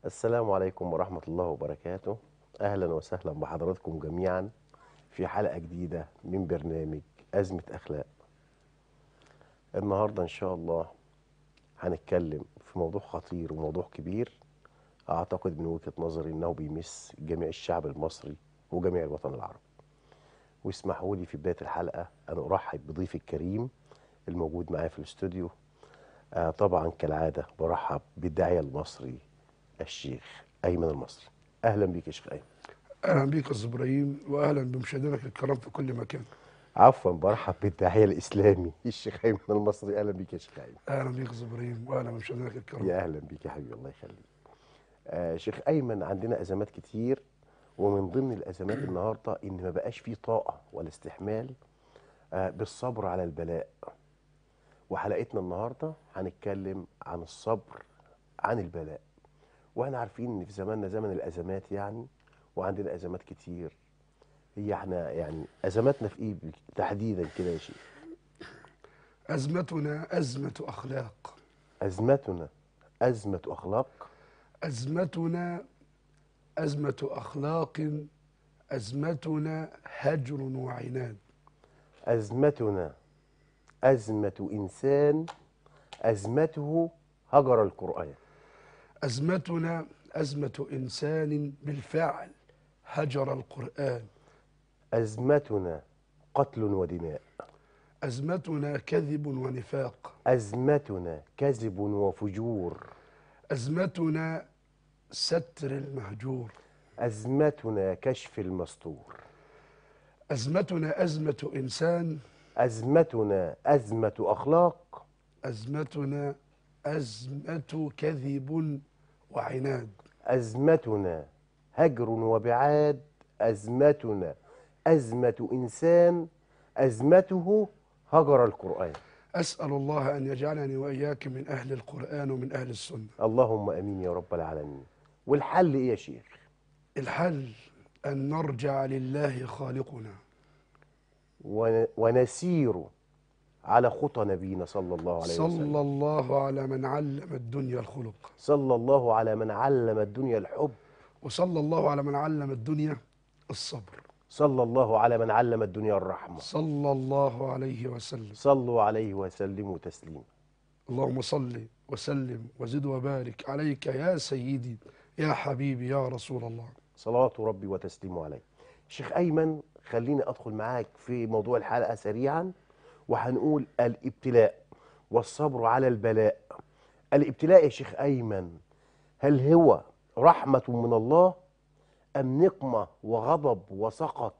السلام عليكم ورحمة الله وبركاته أهلا وسهلا بحضراتكم جميعا في حلقة جديدة من برنامج أزمة أخلاق النهاردة إن شاء الله هنتكلم في موضوع خطير وموضوع كبير أعتقد من وجهة نظري إنه بيمس جميع الشعب المصري وجميع الوطن العربي واسمحوا لي في بداية الحلقة أن أرحب بضيفي الكريم الموجود معايا في الاستوديو آه طبعا كالعادة برحب بالداعية المصري الشيخ أيمن المصري أهلا بيك يا شيخ أيمن اهلا بيك يا استاذ ابراهيم واهلا بمشاهدينك الكرام في كل مكان عفوا برحب بالداعية الإسلامي الشيخ أيمن المصري أهلا بيك يا شيخ أيمن اهلا بيك يا استاذ ابراهيم واهلا بمشاهدينك الكرام يا أهلا بيك يا حبيبي الله يخليك آه شيخ أيمن عندنا أزمات كتير ومن ضمن الأزمات النهاردة إن ما بقاش فيه طاقة ولا استحمال آه بالصبر على البلاء وحلقتنا النهاردة هنتكلم عن الصبر عن البلاء واحنا عارفين ان في زماننا زمن الازمات يعني وعندنا ازمات كتير هي احنا يعني ازماتنا في ايه تحديدا كده يا شيخ ازمتنا ازمه اخلاق ازمتنا ازمه اخلاق ازمتنا ازمه اخلاق ازمتنا هجر وعناد ازمتنا ازمه انسان ازمته هجر القران ازمتنا ازمه انسان بالفعل هجر القران ازمتنا قتل ودماء ازمتنا كذب ونفاق ازمتنا كذب وفجور ازمتنا ستر المهجور ازمتنا كشف المستور ازمتنا ازمه انسان ازمتنا ازمه اخلاق أزمتنا أزمة كذب وعناد أزمتنا هجر وبعاد أزمتنا أزمة إنسان أزمته هجر القرآن أسأل الله أن يجعلني وإياك من أهل القرآن ومن أهل السنة اللهم أمين يا رب العالمين والحل إيه يا شيخ الحل أن نرجع لله خالقنا ون- ونسير على خطى نبينا صلى الله عليه وسلم صلى الله على من علم الدنيا الخلق صلى الله على من علم الدنيا الحب وصلى الله على من علم الدنيا الصبر صلى الله على من علم الدنيا الرحمة صلى الله عليه وسلم صلوا عليه وسلموا تسليما اللهم صل وسلم وزد وبارك عليك يا سيدي يا حبيبي يا رسول الله صلوات ربي وتسليمه عليه شيخ أيمن خليني أدخل معاك في موضوع الحلقة سريعا وهنقول الابتلاء والصبر على البلاء الابتلاء يا شيخ أيمن هل هو رحمة من الله أم نقمة وغضب وسقط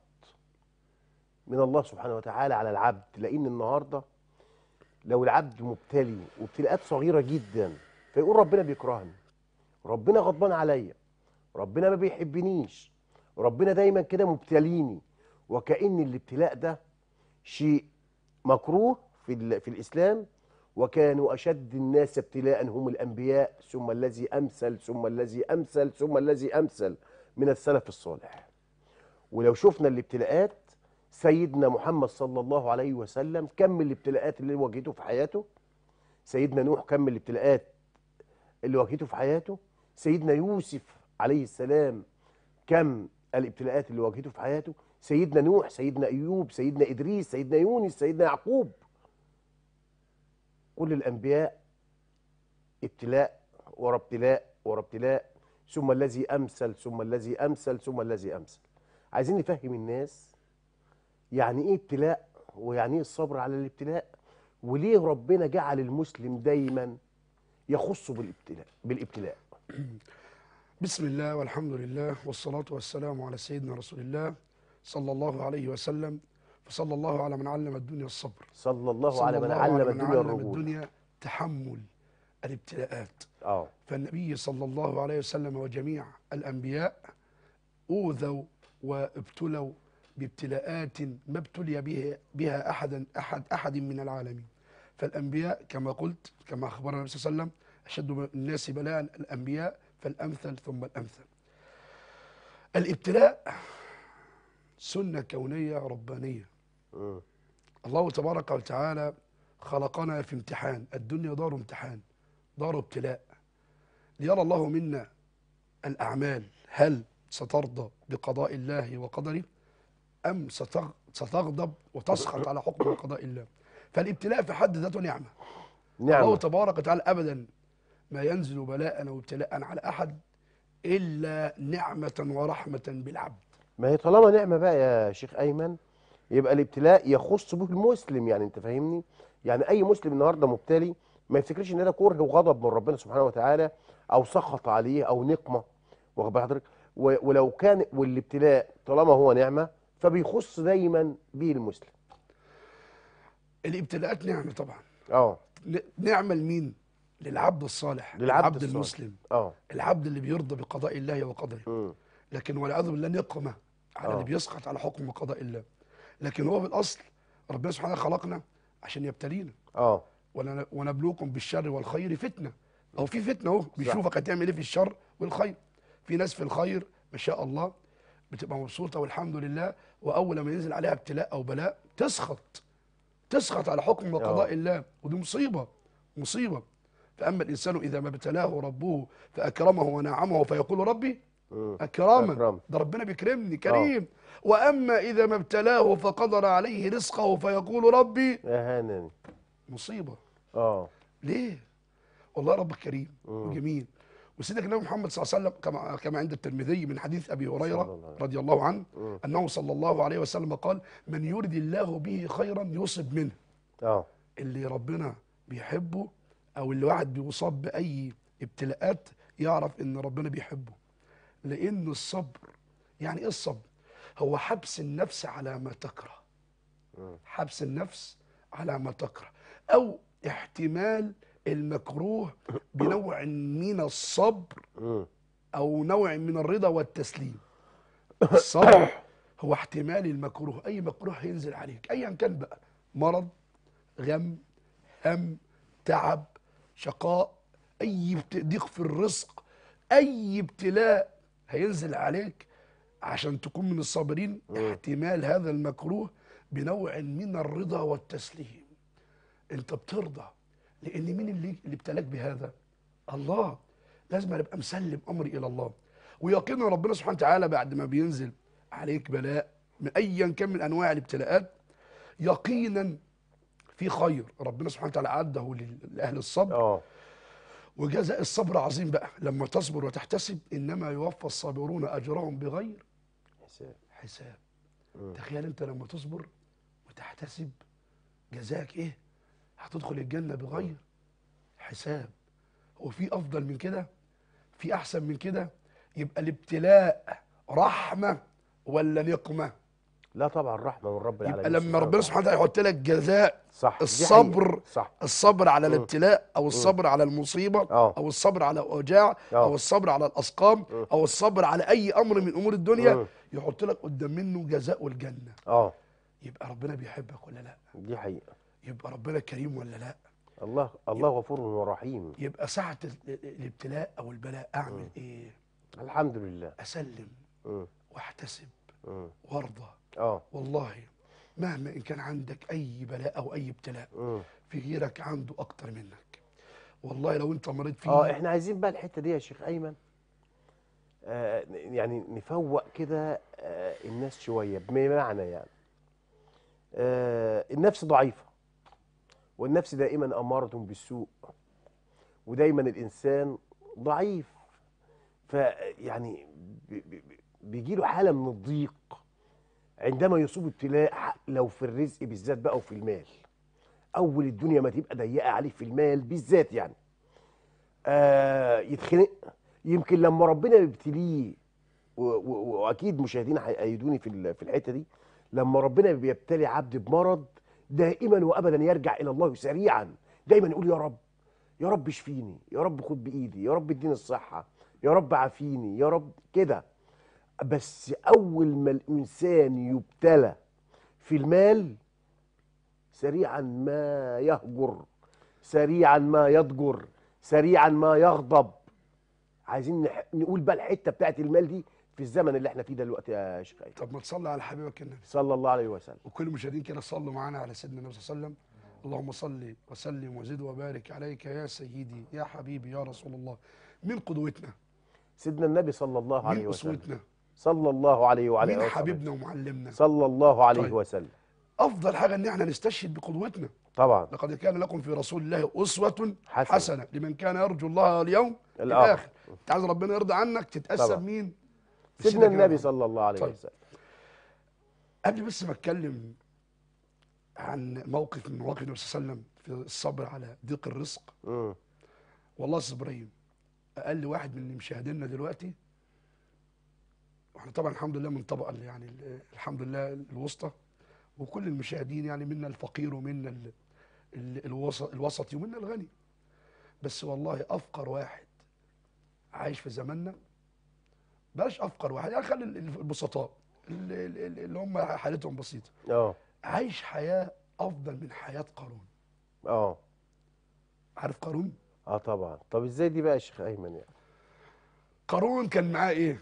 من الله سبحانه وتعالى على العبد لأن النهاردة لو العبد مبتلي وابتلاءات صغيرة جدا فيقول ربنا بيكرهني ربنا غضبان عليا ربنا ما بيحبنيش ربنا دايما كده مبتليني وكأن الابتلاء ده شيء مكروه في ال- في الإسلام وكانوا أشد الناس ابتلاء هم الأنبياء ثم الذي أمثل ثم الذي أمثل ثم الذي أمثل من السلف الصالح ولو شفنا الابتلاءات سيدنا محمد صلى الله عليه وسلم كم الابتلاءات اللي واجهته في حياته سيدنا نوح كم الابتلاءات اللي واجهته في حياته سيدنا يوسف عليه السلام كم الابتلاءات اللي واجهته في حياته سيدنا نوح سيدنا ايوب سيدنا ادريس سيدنا يونس سيدنا يعقوب كل الانبياء ابتلاء ورا ابتلاء ورا ابتلاء ثم الذي امثل ثم الذي امثل ثم الذي امثل عايزين نفهم الناس يعني ايه ابتلاء ويعني ايه الصبر على الابتلاء وليه ربنا جعل المسلم دايما يخص بالابتلاء بالابتلاء بسم الله والحمد لله والصلاة والسلام على سيدنا رسول الله صلى الله عليه وسلم فصلى الله على من علم الدنيا الصبر صلى الله صلى على من الله علم على من الدنيا علم الرجول الدنيا تحمل الابتلاءات اه فالنبي صلى الله عليه وسلم وجميع الأنبياء أوذوا وابتلوا بابتلاءات ما ابتلي بها, بها أحدا أحد أحد من العالمين فالأنبياء كما قلت كما أخبرنا النبي صلى الله عليه وسلم أشد الناس بلاء الأنبياء فالأمثل ثم الأمثل الابتلاء سنة كونية ربانية مم. الله تبارك وتعالى خلقنا في امتحان الدنيا دار امتحان دار ابتلاء ليرى الله منا الأعمال هل سترضى بقضاء الله وقدره أم ستغ- ستغضب وتسخط على حكم وقضاء الله فالابتلاء في حد ذاته نعمة الله نعم تبارك وتعالى أبدا ما ينزل بلاء أو ابتلاء على أحد إلا نعمة ورحمة بالعبد ما هي طالما نعمة بقى يا شيخ أيمن يبقى الابتلاء يخص به المسلم يعني أنت فاهمني؟ يعني أي مسلم النهارده مبتلي ما يفتكرش إن ده كره وغضب من ربنا سبحانه وتعالى أو سخط عليه أو نقمة واخد بال حضرتك؟ و- ولو كان والابتلاء طالما هو نعمة فبيخص دايما به المسلم. الابتلاءات نعمة طبعا أه ن- نعمة لمين؟ للعبد الصالح للعبد العبد الصالح. المسلم أه العبد اللي بيرضى بقضاء الله وقدره مم. لكن والعياذ بالله نقمة على آه. اللي بيسقط على حكم وقضاء الله لكن هو بالأصل ربنا سبحانه خلقنا عشان يبتلينا أه ون- ونبلوكم بالشر والخير فتنة أو في فتنة أهو بيشوفك هتعمل إيه في الشر والخير في ناس في الخير ما شاء الله بتبقى مبسوطة والحمد لله وأول ما ينزل عليها ابتلاء أو بلاء تسخط تسخط على حكم وقضاء آه. الله ودي مصيبة مصيبة فأما الإنسان إذا ما ابتلاه ربه فأكرمه ونعمه فيقول ربي مم. أكراما أكرم. ده ربنا بيكرمني كريم وأما إذا ما ابتلاه فقدر عليه رزقه فيقول ربي يا هانني مصيبة أه ليه؟ والله ربك كريم وجميل وسيدنا النبي محمد صلى الله عليه وسلم كما كما عند الترمذي من حديث ابي صلى الله هريره عليه رضي الله عنه انه صلى الله عليه وسلم قال من يرد الله به خيرا يصب منه أه اللي ربنا بيحبه او اللي واحد بيصاب باي ابتلاءات يعرف ان ربنا بيحبه لان الصبر يعني ايه الصبر هو حبس النفس على ما تكره حبس النفس على ما تكره او احتمال المكروه بنوع من الصبر مم. او نوع من الرضا والتسليم الصبر هو احتمال المكروه اي مكروه هينزل عليك ايا كان بقى مرض غم هم تعب شقاء اي ابت- ضيق في الرزق اي ابتلاء هينزل عليك عشان تكون من الصابرين احتمال هذا المكروه بنوع من الرضا والتسليم انت بترضى لان مين اللي اللي ابتلاك بهذا الله لازم ابقى مسلم امري الى الله ويقين ربنا سبحانه وتعالى بعد ما بينزل عليك بلاء من ايا كان من انواع الابتلاءات يقينا في خير ربنا سبحانه وتعالى عده لل- لاهل الصبر أه وجزاء الصبر عظيم بقى لما تصبر وتحتسب انما يوفى الصابرون اجرهم بغير حساب حساب تخيل انت لما تصبر وتحتسب جزاك ايه هتدخل الجنه بغير حساب هو في افضل من كده في احسن من كده يبقى الابتلاء رحمه ولا نقمه لا طبعا رحمة من رب العالمين يبقى لما سبحانه ربنا سبحانه وتعالى يحط لك جزاء صح دي الصبر حقيقة. صح الصبر على الابتلاء او الصبر على المصيبه آه. او الصبر على اوجاع آه. او الصبر على الاسقام او الصبر على اي امر من امور الدنيا مم. يحط لك قدام منه جزاء الجنه اه يبقى ربنا بيحبك ولا لا دي حقيقة يبقى ربنا كريم ولا لا الله الله غفور ورحيم يبقى ساعه ال- ال- الابتلاء او البلاء اعمل ايه الحمد لله اسلم مم. واحتسب مم. وارضى اه والله مهما ان كان عندك اي بلاء او اي ابتلاء مم. في غيرك عنده اكتر منك والله لو انت مريض فيه اه احنا عايزين بقى الحتة دي يا شيخ ايمن آه يعني نفوق كده آه الناس شوية بمعنى يعني آه النفس ضعيفة والنفس دائما أمارة بالسوء ودايما الإنسان ضعيف فيعني بيجي له حالة من الضيق عندما يصيب ابتلاء ح- لو في الرزق بالذات بقى وفي المال أول الدنيا ما تبقى ضيقة عليه في المال بالذات يعني آه يتخنق يمكن لما ربنا يبتليه و- و- واكيد مشاهدينا هيأيدوني في ال- في الحته دي لما ربنا بيبتلي عبد بمرض دائما وابدا يرجع الى الله سريعا دايما يقول يا رب يا رب اشفيني يا رب خد بايدي يا رب اديني الصحه يا رب عافيني يا رب كده بس اول ما الانسان يبتلى في المال سريعا ما يهجر سريعا ما يضجر سريعا ما يغضب عايزين نح- نقول بقى الحته بتاعت المال دي في الزمن اللي احنا فيه ده دلوقتي يا شيخ أيمن. طب ما تصلي على حبيبك النبي صلى الله عليه وسلم وكل المشاهدين كده صلوا معانا على سيدنا النبي صلى الله عليه وسلم اللهم صل وسلم وزد وبارك عليك يا سيدي يا حبيبي يا رسول الله من قدوتنا سيدنا النبي صلى الله عليه مين وسلم اسوتنا صلى الله عليه وعلى مين اله وصحبه حبيبنا ومعلمنا صلى الله عليه طيب. وسلم افضل حاجه ان احنا نستشهد بقدوتنا طبعا لقد كان لكم في رسول الله اسوه حسنة. حسنه لمن كان يرجو الله واليوم الآخر. الاخر انت عايز ربنا يرضى عنك تتاسى طبعا. بمين سيدنا بسيدنا النبي محمد. صلى الله عليه طيب. وسلم قبل بس ما اتكلم عن موقف من مواقف النبي صلى الله عليه وسلم في الصبر على ضيق الرزق مم. والله يا أستاذ ابراهيم اقل واحد من اللي مشاهديننا دلوقتي واحنا طبعا الحمد لله من طبقه اللي يعني ال- الحمد لله الوسطى وكل المشاهدين يعني منا الفقير ومنا ال- ال- الوسط الوسطي ومنا الغني بس والله افقر واحد عايش في زماننا بلاش افقر واحد يعني خلي ال- البسطاء ال- ال- اللي هم حالتهم بسيطه اه عايش حياه افضل من حياه قارون اه عارف قارون اه طبعا طب ازاي دي بقى يا شيخ ايمن يعني قارون كان معاه ايه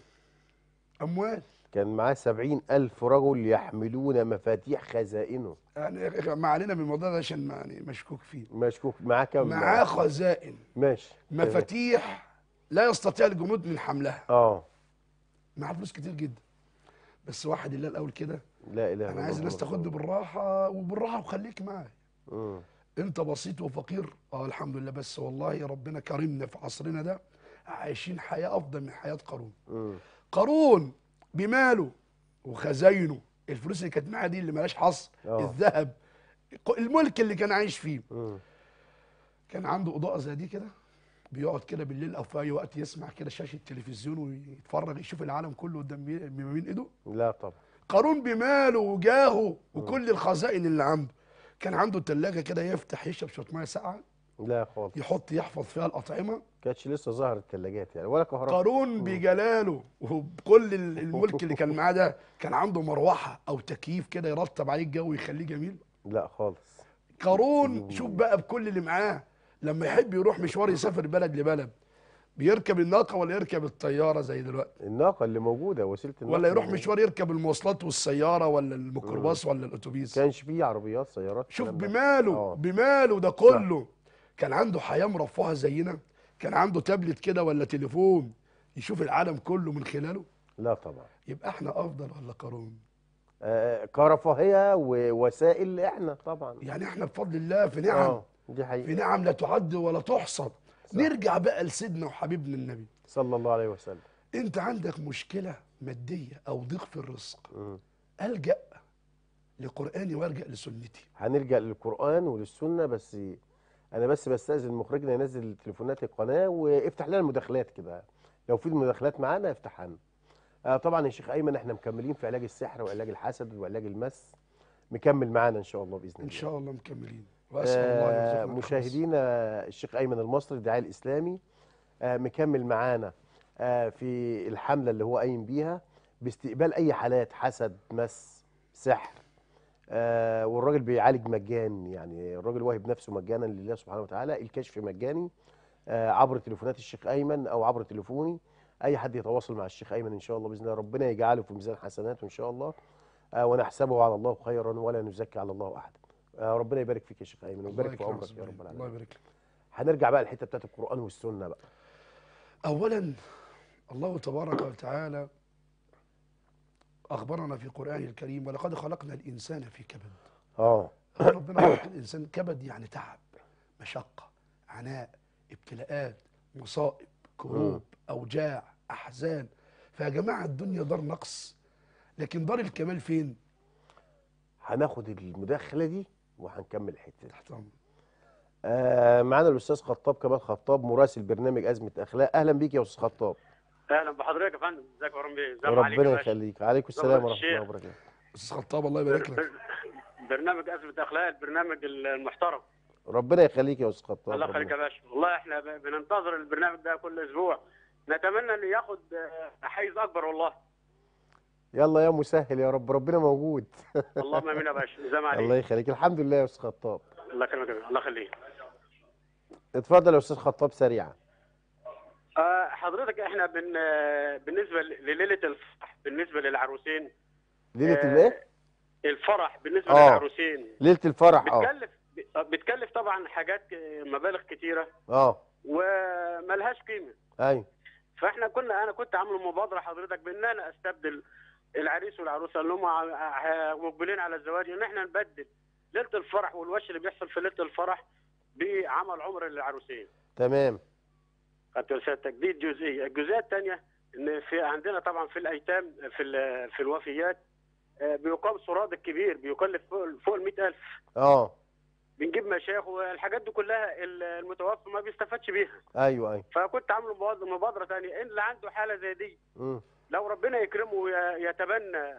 اموال كان معاه سبعين ألف رجل يحملون مفاتيح خزائنه يعني ما علينا من الموضوع ده عشان ما- يعني مشكوك فيه مشكوك معاه كم معاه خزائن ماشي مفاتيح لا يستطيع الجنود من حملها اه معاه فلوس كتير جدا بس واحد الله الاول كده لا اله انا عايز الناس تاخدني بالراحه وبالراحه وخليك معايا مم. انت بسيط وفقير اه الحمد لله بس والله ربنا كرمنا في عصرنا ده عايشين حياه افضل من حياه قارون مم. قارون بماله وخزاينه الفلوس اللي كانت معاه دي اللي مالهاش حصر آه. الذهب الملك اللي كان عايش فيه مم. كان عنده اضاءه زي دي كده بيقعد كده بالليل او في اي وقت يسمع كده شاشه التلفزيون ويتفرج يشوف العالم كله قدام بي- ما بين ايده لا طبعا قارون بماله وجاهه وكل الخزائن اللي عنده كان عنده ثلاجه كده يفتح يشرب شويه ميه ساقعه لا خالص يحط يحفظ فيها الاطعمه كانتش لسه ظهرت الثلاجات يعني ولا كهرباء قارون بجلاله وبكل ال- الملك اللي كان معاه ده كان عنده مروحه او تكييف كده يرطب عليه الجو ويخليه جميل لا خالص قارون شوف بقى بكل اللي معاه لما يحب يروح مشوار يسافر بلد لبلد بيركب الناقه ولا يركب الطياره زي دلوقتي الناقه اللي موجوده وسيله النقل ولا يروح اللي مشوار يركب المواصلات والسياره ولا الميكروباص ولا الاتوبيس كانش فيه عربيات سيارات شوف الكلام ده. بماله آه. بماله ده كله كان عنده حياه مرفهه زينا كان عنده تابلت كده ولا تليفون يشوف العالم كله من خلاله لا طبعا يبقى احنا افضل ولا قارون آه كرفاهيه ووسائل احنا طبعا يعني احنا بفضل الله في نعم اه دي في حقيقه نعم لا تعد ولا تحصى نرجع بقى لسيدنا وحبيبنا النبي صلى الله عليه وسلم انت عندك مشكله ماديه او ضيق في الرزق مم. الجا لقراني والجا لسنتي هنرجع للقران وللسنه بس انا بس بستاذن مخرجنا ينزل تليفونات القناه وافتح لنا المداخلات كده لو في المداخلات معانا افتحها لنا آه طبعا يا شيخ ايمن احنا مكملين في علاج السحر وعلاج الحسد وعلاج المس مكمل معانا ان شاء الله باذن الله ان شاء الله مكملين واسال الله آه يرزقنا الخلاص. مشاهدينا الشيخ ايمن المصري الداعيه الاسلامي آه مكمل معانا آه في الحمله اللي هو قايم بيها باستقبال اي حالات حسد مس سحر آه والراجل بيعالج مجاني يعني الراجل واهب نفسه مجانا لله سبحانه وتعالى الكشف مجاني آه عبر تليفونات الشيخ ايمن او عبر تليفوني اي حد يتواصل مع الشيخ ايمن ان شاء الله باذن الله ربنا يجعله في ميزان حسناته ان شاء الله آه ونحسبه على الله خيرا ولا نزكي على الله احدا آه ربنا يبارك فيك يا شيخ ايمن الله ويبارك في يكرمك عمرك يا رب الله العالمين يبارك لك هنرجع بقى للحته بتاعت القران والسنه بقى اولا الله تبارك وتعالى اخبرنا في قرانه الكريم ولقد خلقنا الانسان في كبد اه ربنا خلق الانسان كبد يعني تعب مشقه عناء ابتلاءات مصائب كروب اوجاع احزان فيا جماعه الدنيا دار نقص لكن دار الكمال فين هناخد المداخله دي وهنكمل الحته دي تحت امر آه معانا الاستاذ خطاب كمال خطاب مراسل برنامج ازمه اخلاق اهلا بيك يا استاذ خطاب اهلا بحضرتك يا فندم ازيك يا رمبي ازيك عليك يا ربنا باشا يخليك عليكم السلام زمرة ورحمه الله الشيخ. وبركاته استاذ خطاب الله يبارك لك بر- برنامج ازمه اخلاق البرنامج المحترم ربنا يخليك يا استاذ خطاب الله يخليك يا ربنا- باشا والله احنا ب- بننتظر البرنامج ده كل اسبوع نتمنى انه ياخد آه، حيز اكبر والله يلا يا مسهل يا رب ربنا موجود اللهم امين يا باشا زي ما الله عليك يخليك الحمد لله يا استاذ خطاب الله يكرمك يا باشا. الله يخليك اتفضل يا استاذ خطاب سريعا آه، حضرتك احنا بن آه، بالنسبه ل- لليله الفرح بالنسبه للعروسين ليله آه، الايه الفرح بالنسبه آه. للعروسين ليله الفرح اه بتكلف بتكلف طبعا حاجات آه، مبالغ كتيره اه وملهاش قيمه ايوه فاحنا كنا انا كنت عامل مبادره حضرتك بان انا استبدل العريس والعروسه اللي هم ع- ع- مقبلين على الزواج ان احنا نبدل ليله الفرح والوش اللي بيحصل في ليله الفرح بعمل عمره للعروسين تمام خدت رسالتك دي الجزئيه، الجزئيه الثانيه ان في عندنا طبعا في الايتام في ال- في الوفيات آه، بيقام سرادق كبير بيكلف فوق فوق ال 100000 اه بنجيب مشايخ والحاجات دي كلها ال- المتوفى ما بيستفادش بيها ايوه ايوه فكنت عامل مباد- مبادره ثانيه ان اللي عنده حاله زي دي مم. لو ربنا يكرمه وي- يتبنى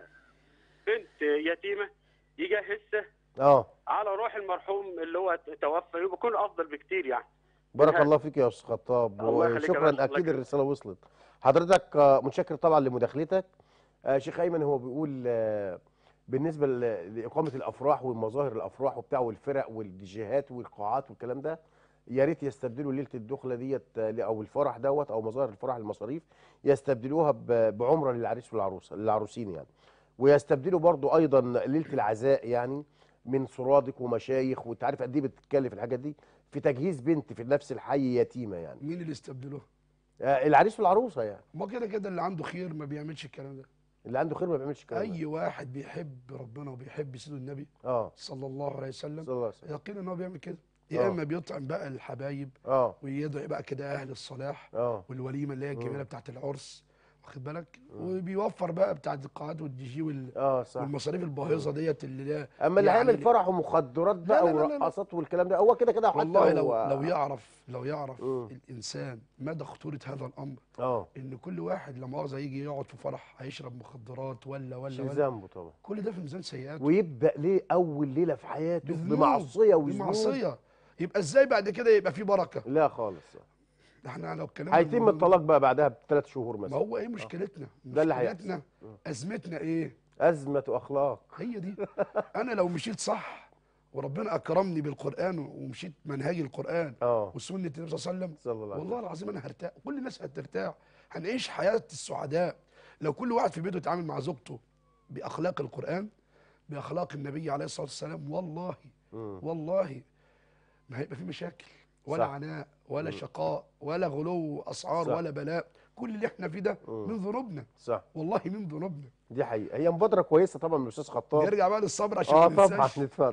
بنت يتيمه يجهزها اه على روح المرحوم اللي هو توفى يكون افضل بكتير يعني بارك بالهدف. الله فيك يا استاذ خطاب الله يخليك يا باشا، وشكرا الله اكيد يكرمك. الرساله وصلت حضرتك آه، متشكر طبعا لمداخلتك آه، شيخ ايمن هو بيقول آه، بالنسبه ل- لاقامه الافراح ومظاهر الافراح وبتاع والفرق والديجيهات والقاعات والكلام ده يا ريت يستبدلوا ليله الدخله ديت آه، او الفرح دوت او مظاهر الفرح المصاريف يستبدلوها ب- بعمره للعريس والعروسه للعروسين يعني ويستبدلوا برضو ايضا ليله العزاء يعني من سرادق ومشايخ وانت عارف قد ايه بتتكلف الحاجات دي في تجهيز بنت في نفس الحي يتيمه يعني مين اللي استبدلوها آه، العريس والعروسه يعني ما كده كده اللي عنده خير ما بيعملش الكلام ده اللي عنده خير ما بيعملش الكلام ده. اي واحد بيحب ربنا وبيحب سيد النبي اه صلى الله عليه وسلم صلى الله عليه وسلم يقين ان هو بيعمل كده آه. يا اما بيطعم بقى الحبايب اه ويدعي بقى كده اهل الصلاح اه والوليمه اللي هي الجميله مم. بتاعت العرس واخد بالك وبيوفر بقى بتاعت القاعات والدي جي وال... اه صح والمصاريف الباهظه ديت اللي لا اما اللي يعني- هيعمل فرح ومخدرات بقى لا، لا، لا، لا. ورقصات والكلام ده هو كده كده حتى والله لو هو- لو يعرف لو يعرف مم. الانسان مدى خطوره هذا الامر اه ان كل واحد لما مؤاخذه يجي يقعد في فرح هيشرب مخدرات ولا ولا شيء ولا ذنبه طبعا كل ده في ميزان سيئاته ويبدا ليه اول ليله في حياته بذنوب، بمعصيه وذنوب بمعصيه يبقى ازاي بعد كده يبقى في بركه لا خالص ده احنا لو اتكلمنا هيتم الموضوع ده- الطلاق بقى بعدها بثلاث شهور ما مثلا هو ايه مشكلتنا ده اللي مشكلتنا هيحصل. ازمتنا ايه ازمه اخلاق هي دي انا لو مشيت صح وربنا اكرمني بالقران ومشيت منهج القران اه وسنه النبي صلى الله عليه وسلم صلى الله عليه والله وسلم العظيم انا هرتاح كل الناس هترتاح هنعيش حياه السعداء لو كل واحد في بيته يتعامل مع زوجته باخلاق القران باخلاق النبي عليه الصلاه والسلام والله مم. والله ما هيبقى في مشاكل ولا صح. عناء ولا شقاء ولا غلو اسعار صح. ولا بلاء كل اللي احنا فيه ده مم. من ذنوبنا صح والله من ذنوبنا دي حقيقه هي مبادره كويسه طبعا من الاستاذ خطاب نرجع بقى للصبر عشان اه ما طبعا ننساش نتفضل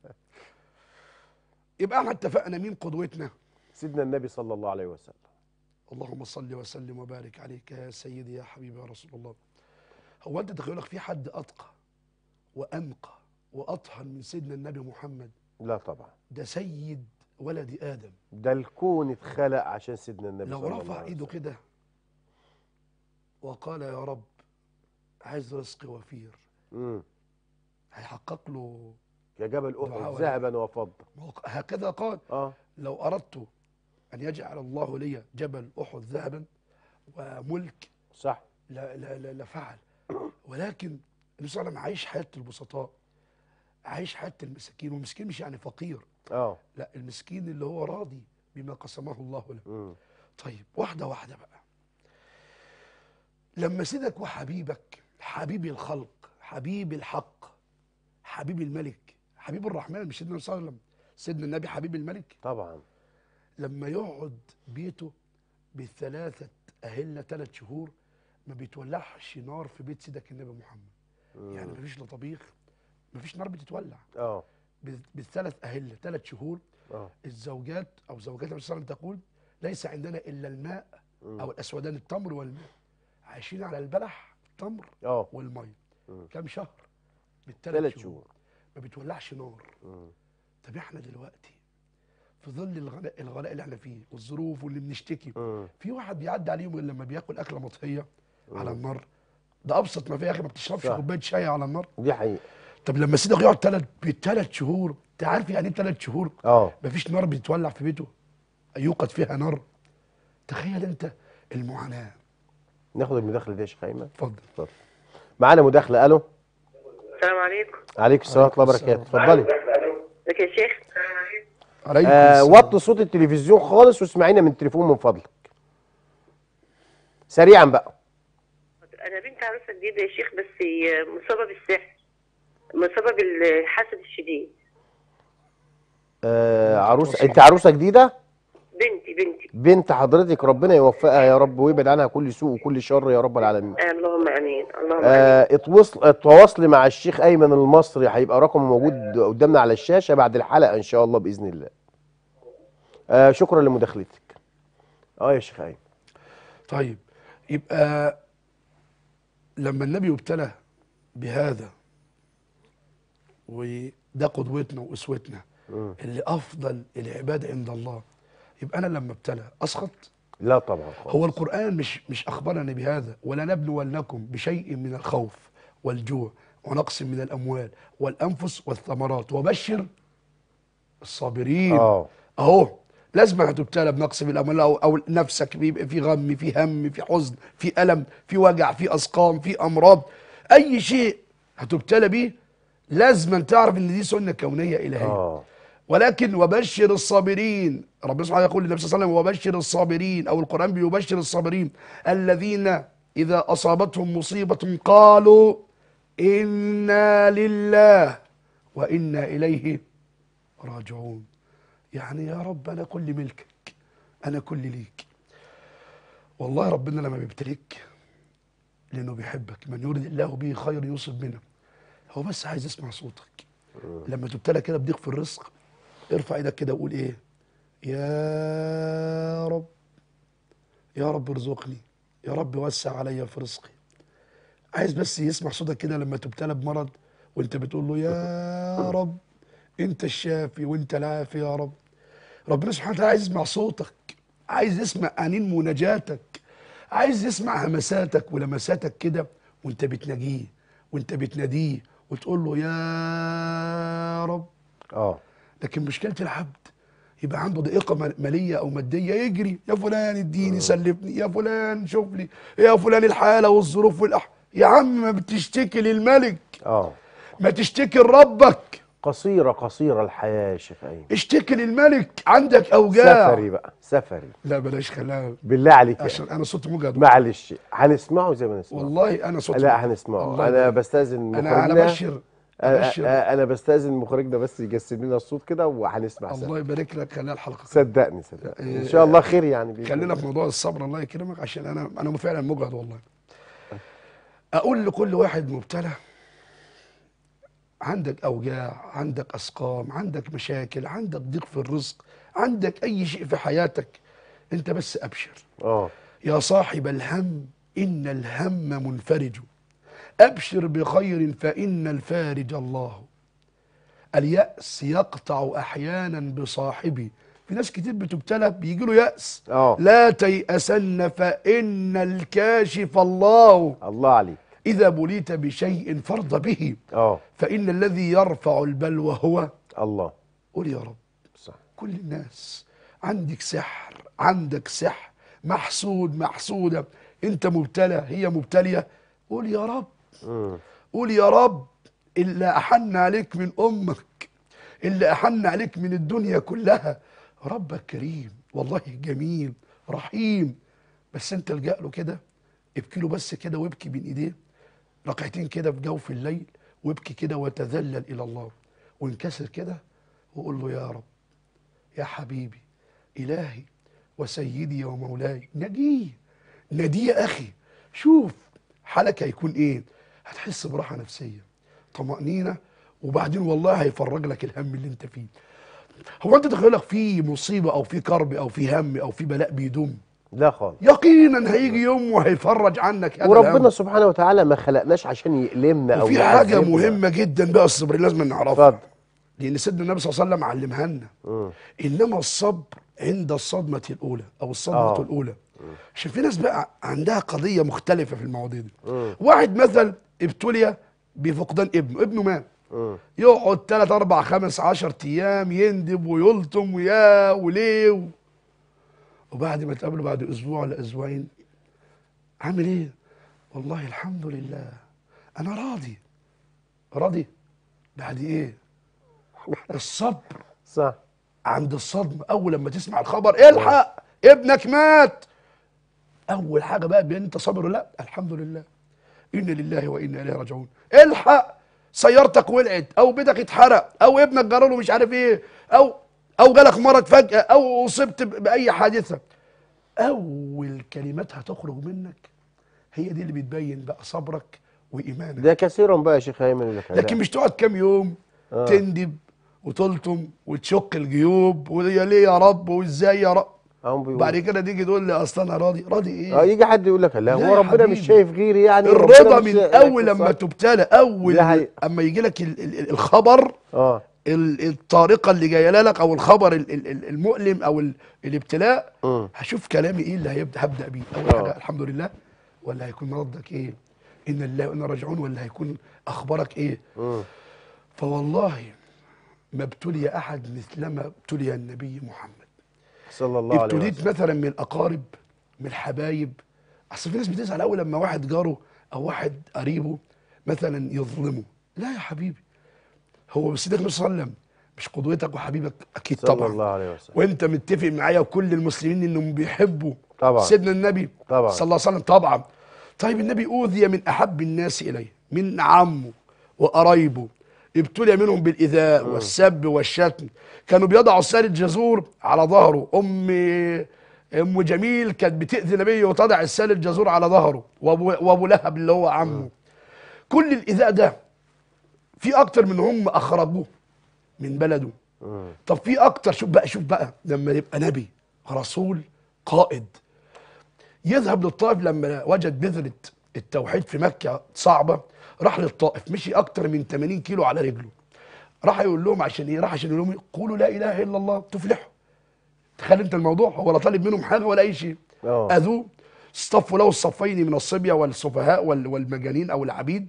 يبقى احنا اتفقنا مين قدوتنا سيدنا النبي صلى الله عليه وسلم اللهم صل وسلم وبارك عليك يا سيدي يا حبيبي يا رسول الله هو انت تخيلك في حد اتقى وانقى واطهر من سيدنا النبي محمد لا طبعا ده سيد ولد ادم ده الكون اتخلق عشان سيدنا النبي لو صلى الله رفع عليه ايده وسلم. كده وقال يا رب عايز رزق وفير مم. هيحقق له كجبل دعاء احد ولا- ذهبا وفضه ما هو هكذا قال اه لو اردت ان يجعل الله لي جبل احد ذهبا وملك صح لا لا لا لفعل ولكن النبي صلى الله عليه وسلم عايش حياه البسطاء عايش حياه المساكين والمسكين مش يعني فقير اه لا المسكين اللي هو راضي بما قسمه الله له مم. طيب واحده واحده بقى لما سيدك وحبيبك حبيب الخلق حبيب الحق حبيب الملك حبيب الرحمن مش سيدنا صلى الله عليه وسلم سيدنا النبي حبيب الملك طبعا لما يقعد بيته بالثلاثة أهلة ثلاث شهور ما بيتولعش نار في بيت سيدك النبي محمد يعني ما فيش لا طبيخ ما فيش نار بتتولع اه بال- بالثلاث أهلة ثلاث شهور اه الزوجات أو زوجات النبي صلى الله عليه وسلم تقول ليس عندنا إلا الماء أو الأسودان التمر والماء عايشين على البلح التمر اه والمية مم. كام شهر ثلاث بالثلاث شهور شهور ما بتولعش نار مم. طب احنا دلوقتي في ظل الغلاء الغلاء اللي احنا فيه والظروف واللي بنشتكي مم. في واحد بيعدي عليهم غير لما بياكل اكله مطهيه على النار ده ابسط ما فيه يا اخي ما بتشربش صح. كوبايه شاي على النار دي حقيقه طب لما سيدك يقعد ثلاث بثلاث شهور انت عارف يعني ايه ثلاث شهور اه مفيش نار بتولع في بيته يوقد فيها نار تخيل انت المعاناه ناخد المداخله دي يا شيخ ايمن اتفضل اتفضل معانا مداخله الو السلام عليكم عليكم السلام ورحمه الله وبركاته اتفضلي ازيك يا شيخ عليكم آه السلام. وطي صوت التلفزيون خالص واسمعينا من التليفون من فضلك سريعا بقى انا بنت عروسه جديده يا شيخ بس مصابه بالسحر مصابه بالحسد الشديد آه عروسه انت عروسه جديده بنتي بنتي بنت حضرتك ربنا يوفقها يا رب ويبعد عنها كل سوء وكل شر يا رب العالمين اللهم امين اللهم امين آه اتوصل اتواصلي مع الشيخ ايمن المصري هيبقى رقمه موجود قدامنا على الشاشه بعد الحلقه ان شاء الله باذن الله آه شكرا لمداخلتك اه يا شيخ ايمن طيب يبقى لما النبي ابتلى بهذا وده قدوتنا واسوتنا اللي افضل العباد عند الله يبقى انا لما ابتلى اسخط لا طبعا خالص. هو القرآن مش مش أخبرنا بهذا ولا نبلونكم بشيء من الخوف والجوع ونقص من الأموال والأنفس والثمرات وبشر الصابرين اه أهو لازم هتبتلى بنقص من الأموال أو, أو نفسك بيبقى في غم في هم في حزن في ألم في وجع في أسقام في أمراض أي شيء هتبتلى بيه لازم تعرف إن دي سنة كونية إلهية اه ولكن وبشر الصابرين ربنا سبحانه يقول للنبي صلى الله عليه وسلم وبشر الصابرين او القران بيبشر الصابرين الذين اذا اصابتهم مصيبه قالوا انا لله وانا اليه راجعون يعني يا رب انا كل ملكك انا كل ليك والله ربنا لما بيبتليك لانه بيحبك من يريد الله به خير يصب منه هو بس عايز يسمع صوتك لما تبتلى كده بضيق في الرزق ارفع ايدك كده وقول ايه يا رب يا رب ارزقني يا رب وسع عليا في رزقي عايز بس يسمع صوتك كده لما تبتلى بمرض وانت بتقول له يا رب انت الشافي وانت العافي يا رب ربنا سبحانه وتعالى عايز يسمع صوتك عايز يسمع انين مناجاتك عايز يسمع همساتك ولمساتك كده وانت بتناجيه وانت بتناديه وتقول له يا رب اه لكن مشكله العبد يبقى عنده ضيقه مال- ماليه او ماديه يجري يا فلان اديني سلفني يا فلان شوف لي يا فلان الحاله والظروف والأح يا عم ما بتشتكي للملك اه ما تشتكي لربك قصيره قصيره الحياه يا شيخ ايمن اشتكي للملك عندك اوجاع سفري بقى سفري لا بلاش خلاها بالله عليك يا عشان انا صوتي مجهد معلش هنسمعه زي ما نسمعه والله انا صوتي لا هنسمعه الله انا يبارك. بستاذن انا انا مخرجنا بشر أنا- بشر انا بستاذن مخرجنا بس يجسد لنا الصوت كده وهنسمع سوا الله يبارك لك خليها الحلقه صدقني صدقني ان إيه، شاء الله خير يعني بإذن خلينا الله. في موضوع الصبر الله يكرمك عشان انا انا فعلا مجهد والله اقول لكل واحد مبتلى عندك اوجاع عندك اسقام عندك مشاكل عندك ضيق في الرزق عندك اي شيء في حياتك انت بس ابشر اه يا صاحب الهم ان الهم منفرج ابشر بخير فان الفارج الله الياس يقطع احيانا بصاحبي في ناس كتير بتبتلى بيجي له ياس اه لا تيأسن فإن الكاشف الله الله عليك إذا بليت بشيء فارض به اه فإن الذي يرفع البلوى هو الله قول يا رب صح كل الناس عندك سحر عندك سحر محسود محسودة انت مبتلى هي مبتلية قول يا رب مم. قول يا رب اللي أحن عليك من أمك اللي أحن عليك من الدنيا كلها ربك كريم والله جميل رحيم بس انت الجأ له كده ابكي له بس كده وابكي بين ايديه ركعتين كده في جوف الليل وابكي كده وتذلل الى الله وانكسر كده وقول له يا رب يا حبيبي الهي وسيدي ومولاي نجيه ناديه يا اخي شوف حالك هيكون ايه هتحس براحه نفسيه طمانينه وبعدين والله هيفرج لك الهم اللي انت فيه هو انت تخيلك في مصيبه او في كرب او في هم او في بلاء بيدوم لا خالص يقينا هيجي يوم وهيفرج عنك هذا وربنا الهم. سبحانه وتعالى ما خلقناش عشان يألمنا او وفي حاجه يعذبنا. مهمه جدا بقى الصبر لازم نعرفها اتفضل لان سيدنا النبي صلى الله عليه وسلم علمها لنا مم. انما الصبر عند الصدمه الاولى او الصدمه آه. الاولى عشان في ناس بقى عندها قضيه مختلفه في المواضيع دي مم. واحد مثلا ابتلي بفقدان ابنه ابنه مات مم. يقعد 3 4 5 10 ايام يندب ويلطم ويا وليه و... وبعد ما تقابله بعد اسبوع ولا اسبوعين عامل ايه؟ والله الحمد لله انا راضي راضي بعد ايه؟ الصبر صح عند الصدمه اول لما تسمع الخبر الحق ابنك مات اول حاجه بقى بان انت صابر ولا لا الحمد لله انا لله وانا اليه راجعون الحق سيارتك ولعت او بيتك اتحرق او ابنك جرى له مش عارف ايه او او جالك مرض فجاه او اصبت ب- باي حادثه اول كلمات هتخرج منك هي دي اللي بتبين بقى صبرك وايمانك ده كثيرا بقى يا شيخ ايمن يقول لك لكن مش تقعد كام يوم آه. تندب وتلطم وتشق الجيوب ويا ليه يا رب وازاي يا رب هم بيقولوا بعد كده تيجي تقول لي اصل انا راضي راضي ايه اه يجي حد يقول لك لا لا هو يا ربنا مش حبيبي. شايف غيري يعني الرضا ربنا مش من شايف- اول لما صح. تبتلى اول دي حقيقة. اما يجي لك ال- ال- الخبر اه ال- الطارقه اللي جايه لك او الخبر ال- ال- ال- المؤلم او ال- الابتلاء مم. هشوف كلامي ايه اللي هيبدا هبدا بيه اول آه. حاجه الحمد لله ولا هيكون ردك ايه ان الله وانا راجعون ولا هيكون اخبارك ايه مم. فوالله ما ابتلي احد مثلما ابتلي النبي محمد صلى الله عليه ابتليت وسلم مثلا من الاقارب من الحبايب اصل في ناس بتزعل قوي لما واحد جاره او واحد قريبه مثلا يظلمه لا يا حبيبي هو سيدك النبي صلى الله عليه وسلم مش قدوتك وحبيبك اكيد صلى طبعا الله عليه وسلم وانت متفق معايا وكل المسلمين انهم بيحبوا طبعا. سيدنا النبي طبعا. صلى الله عليه وسلم طبعا طيب النبي اوذي من احب الناس اليه من عمه وقرايبه ابتلي منهم بالايذاء والسب والشتم كانوا بيضعوا سال الجزور على ظهره ام ام جميل كانت بتاذي النبي وتضع السال الجزور على ظهره وابو وابو لهب اللي هو عمه كل الايذاء ده في اكتر من هم اخرجوه من بلده طب في اكتر شوف بقى شوف بقى لما يبقى نبي رسول قائد يذهب للطائف لما وجد بذرة التوحيد في مكة صعبة راح للطائف مشي أكتر من 80 كيلو على رجله راح يقول لهم عشان إيه؟ راح عشان يقول لهم قولوا لا إله إلا الله تفلحوا تخيل أنت الموضوع هو لا طالب منهم حاجة ولا أي شيء آه. أذوه اصطفوا له الصفين من الصبية والسفهاء وال- والمجانين أو العبيد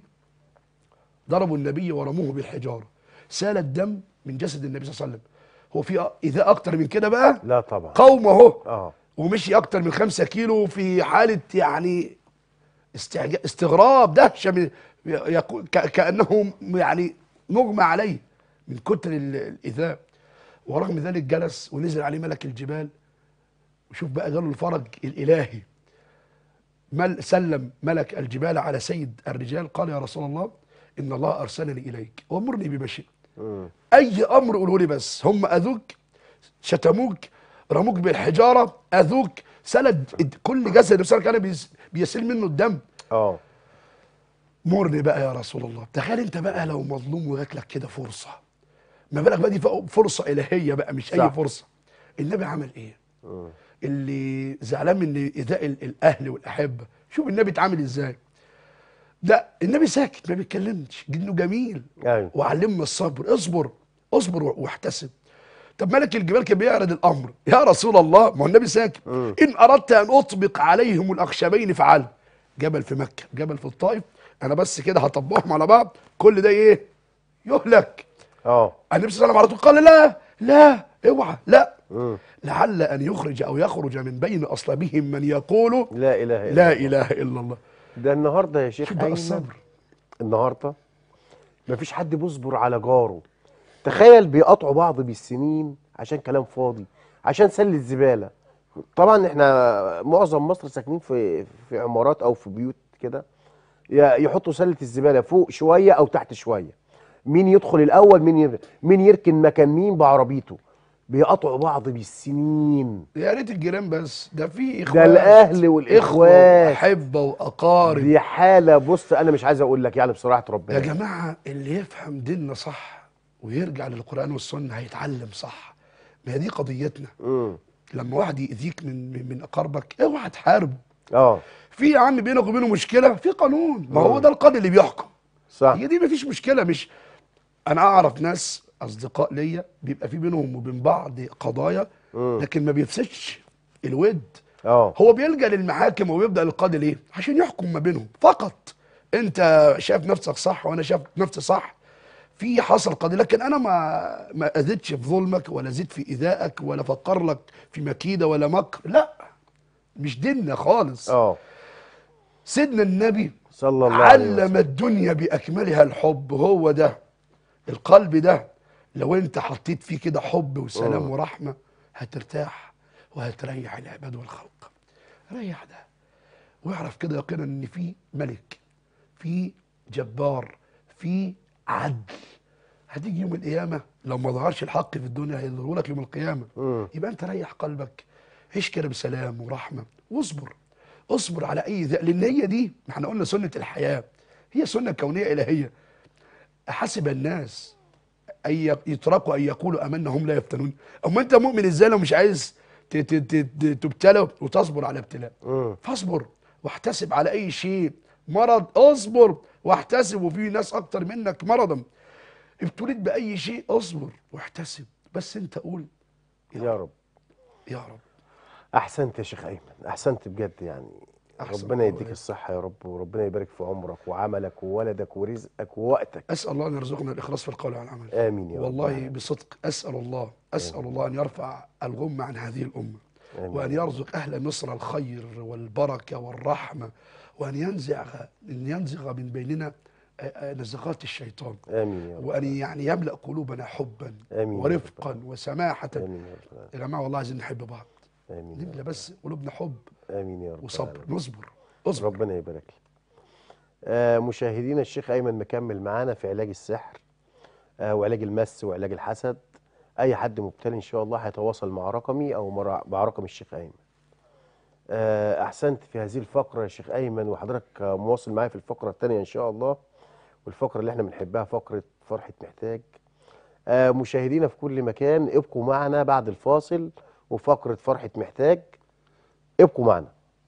ضربوا النبي ورموه بالحجارة سال الدم من جسد النبي صلى الله عليه وسلم هو في إذا أكتر من كده بقى لا طبعا قوم اهو اه ومشي اكتر من خمسة كيلو في حالة يعني استعج... استغراب دهشة من يقو... ك... كأنه يعني مغمى عليه من كتر ال- الإيذاء ورغم ذلك جلس ونزل عليه ملك الجبال وشوف بقى جاله الفرج الإلهي مل سلم ملك الجبال على سيد الرجال قال يا رسول الله إن الله أرسلني إليك وأمرني بمشي مم. اي امر قوله لي بس هم اذوك شتموك رموك بالحجاره اذوك سلد كل جسد النبي صلى الله عليه وسلم كان بيس- بيسيل منه الدم اه مرني بقى يا رسول الله تخيل انت بقى لو مظلوم وجات لك كده فرصه ما بالك بقى دي ف- فرصه الهيه بقى مش اي صح. فرصه النبي عمل ايه مم. اللي زعلان من ايذاء ال- الاهل والاحبه شوف النبي اتعامل ازاي لا النبي ساكت ما بيتكلمش انه جميل ايوه وعلمنا الصبر اصبر اصبر واحتسب طب ملك الجبال كان بيعرض الامر يا رسول الله ما هو النبي ساكت ان اردت ان اطبق عليهم الاخشبين فعل جبل في مكه جبل في الطائف انا بس كده هطبقهم على بعض كل ده ايه يهلك اه النبي صلى الله عليه وسلم على طول قال لا لا اوعى لا مم. لعل ان يخرج او يخرج من بين اصلابهم من يقول لا اله الا لا الله. اله الا الله ده النهارده يا شيخ شوف بقى ايمن الصبر النهارده مفيش حد بيصبر على جاره تخيل بيقطعوا بعض بالسنين عشان كلام فاضي عشان سل الزباله طبعا احنا معظم مصر ساكنين في في عمارات او في بيوت كده ي- يحطوا سله الزباله فوق شويه او تحت شويه مين يدخل الاول مين ير... مين يركن مكان مين بعربيته بيقطعوا بعض بالسنين يا ريت الجيران بس ده في ده اخوات الاهل اخوه والاخوات واحبه واقارب دي حاله بص انا مش عايز اقول لك يعني بصراحه يا ربنا جماعه اللي يفهم ديننا صح ويرجع للقران والسنه هيتعلم صح ما هي دي قضيتنا امم لما واحد يأذيك من من, من اقاربك اوعى تحاربه اه في يا عم بينك وبينه مشكله في قانون ما هو ده القاضي اللي بيحكم صح هي دي مفيش مشكله مش انا اعرف ناس اصدقاء ليا بيبقى في بينهم وبين بعض قضايا لكن ما بيفسدش الود اه هو بيلجا للمحاكم وبيبدا القاضي ليه عشان يحكم ما بينهم فقط انت شايف نفسك صح وانا شايف نفسي صح في حصل قضيه لكن انا ما ما اذيتش في ظلمك ولا زدت في ايذائك ولا فكر لك في مكيده ولا مكر لا مش ديننا خالص اه سيدنا النبي صلى الله عليه وسلم علم الدنيا باكملها الحب هو ده القلب ده لو انت حطيت فيه كده حب وسلام ورحمه هترتاح وهتريح العباد والخلق ريح ده واعرف كده يقينا ان في ملك في جبار في عدل هتيجي يوم القيامه لو ما ظهرش الحق في الدنيا هيظهره لك يوم القيامه مم. يبقى انت ريح قلبك عيش كده بسلام ورحمه واصبر اصبر على اي ذا لان هي دي ما احنا قلنا سنه الحياه هي سنه كونيه الهيه احسب الناس ان ي- يتركوا ان يقولوا امنا هم لا يفتنون اما انت مؤمن ازاي لو مش عايز ت- ت- ت- ت- تبتلى وتصبر على ابتلاء مم. فاصبر واحتسب على اي شيء مرض اصبر واحتسب وفي ناس اكتر منك مرضا ابتليت باي شيء اصبر واحتسب بس انت قول يا رب يا رب احسنت يا شيخ ايمن احسنت بجد يعني أحسن ربنا الله يديك عليك. الصحه يا رب وربنا يبارك في عمرك وعملك وولدك ورزقك ووقتك اسال الله ان يرزقنا الاخلاص في القول والعمل امين يا رب والله العالمين. بصدق اسال الله اسال الله ان يرفع الغم عن هذه الامه آمين. وان يرزق اهل مصر الخير والبركه والرحمه وان ينزع ان ينزغ من بيننا آه، آه، نزغات الشيطان امين يا رب وان يعني يملا قلوبنا حبا آمين يا ورفقا وسماحه امين يا رب العالمين. يا جماعه والله عايزين نحب بعض امين يا نملى رب. بس قلوبنا حب امين يا رب وصبر العالمين. نصبر اصبر ربنا يبارك لك آه مشاهدينا الشيخ ايمن مكمل معانا في علاج السحر آه وعلاج المس وعلاج الحسد اي حد مبتلى ان شاء الله هيتواصل مع رقمي او مع مع رقم الشيخ ايمن آه احسنت في هذه الفقره يا شيخ ايمن وحضرتك آه، مواصل معايا في الفقره الثانيه ان شاء الله والفقره اللي احنا بنحبها فقره فرحه محتاج آه مشاهدينا في كل مكان ابقوا معنا بعد الفاصل وفقره فرحه محتاج ابقوا معنا